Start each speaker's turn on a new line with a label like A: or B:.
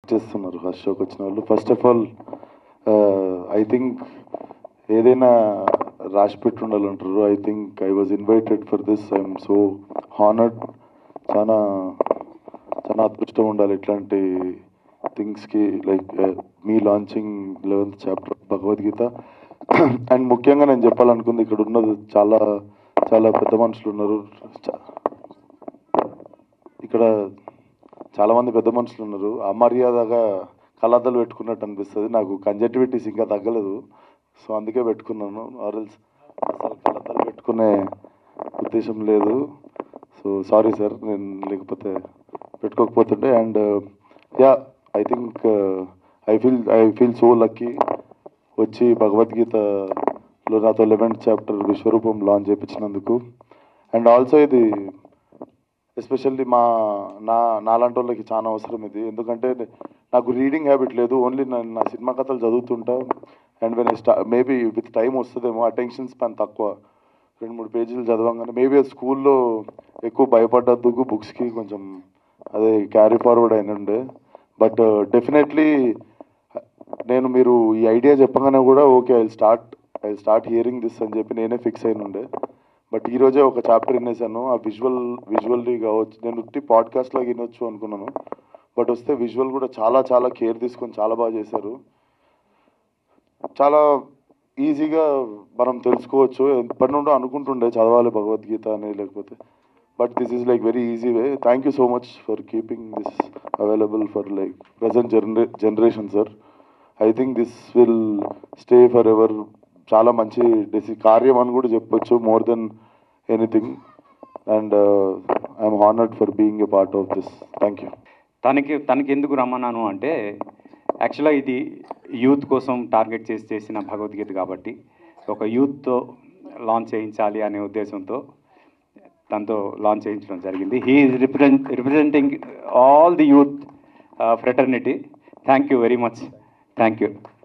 A: చేస్తున్నారు ఫస్ట్ షోకి వచ్చిన వాళ్ళు first of all I think ఏదైనా రాసి పెట్టి ఉండాలంటారు I think I was invited for this I'm so honoured చాలా చాలా అదృష్టం ఉండాలి ఇట్లాంటి థింగ్స్కి లైక్ మీ launching eleventh chapter Bhagavad Gita and ముఖ్యంగా నేను చెప్పాలనుకుంది ఇక్కడ ఉన్నది చాలా చాలా పెద్ద మనుషులు ఉన్నారు చా- ఇక్కడ చాలా మంది పెద్ద మనుషులు ఉన్నారు అమర్యాదగా కళ్ళద్దాలు పెట్టుకున్నట్టు అనిపిస్తుంది నాకు కంజక్టివిటీస్ ఇంకా తగ్గలేదు సో అందుకే పెట్టుకున్నాను ఆర్ఎల్స్ అసలు కళ్ళద్దాలు పెట్టుకునే ఉద్దేశం లేదు సో సారీ సార్ నేను లేకపోతే పెట్టుకోకపోతుండే and yeah I think I feel I feel so lucky వచ్చి భగవద్గీతలో నాతో లెవెన్త్ చాప్టర్ విశ్వరూపం లాంచ్ చేయించినందుకు అండ్ ఆల్సో ఇది ఎస్పెషల్లీ మా నా నాలాంటి వాళ్ళకి చాలా అవసరం ఇది ఎందుకంటే నాకు రీడింగ్ హ్యాబిట్ లేదు ఓన్లీ నేను నా సినిమా కథలు చదువుతుంటా అండ్ వెన్ స్టా మేబీ విత్ టైం వస్తుందేమో అటెన్షన్ స్పాన్ తక్కువ రెండు మూడు పేజీలు చదవంగానే మేబీ అది స్కూల్లో ఎక్కువ భయపడ్డందుకు బుక్స్కి కొంచెం అదే క్యారీ ఫార్వర్డ్ అయినండే బట్ డెఫినెట్లీ నేను మీరు ఈ ఐడియా చెప్పగానే కూడా okay I start I start hearing this అని చెప్పి నేనే ఫిక్స్ అయిన ఉండే బట్ ఈ రోజే ఒక చాప్టర్ వినేసాను ఆ విజువల్ విజువల్లీ కావచ్చు నేను ఉట్టి పాడ్కాస్ట్లో వినొచ్చు అనుకున్నాను బట్ వస్తే విజువల్ కూడా చాలా చాలా కేర్ తీసుకొని చాలా బాగా చేశారు చాలా ఈజీగా మనం తెలుసుకోవచ్చు ఎప్పటి నుండో అనుకుంటుండే చదవాలి భగవద్గీత అని లేకపోతే but this is like very easy way thank you so much for keeping this available for like present జనరే generation sir I think this will stay forever చాలా మంచి డెసి కార్యం అని కూడా చెప్పొచ్చు more than anything and I'm honoured for being a part of this thank you
B: తనకి తనకి ఎందుకు రమ్మన్నాను అంటే యాక్చువల్గా ఇది యూత్ కోసం టార్గెట్ చేసి చేసిన భగవద్గీత కాబట్టి ఒక యూత్తో లాంచ్ చేయించాలి అనే ఉద్దేశంతో తనతో లాంచ్ చేయించడం జరిగింది he represent representing all the youth fraternity thank you very much thank you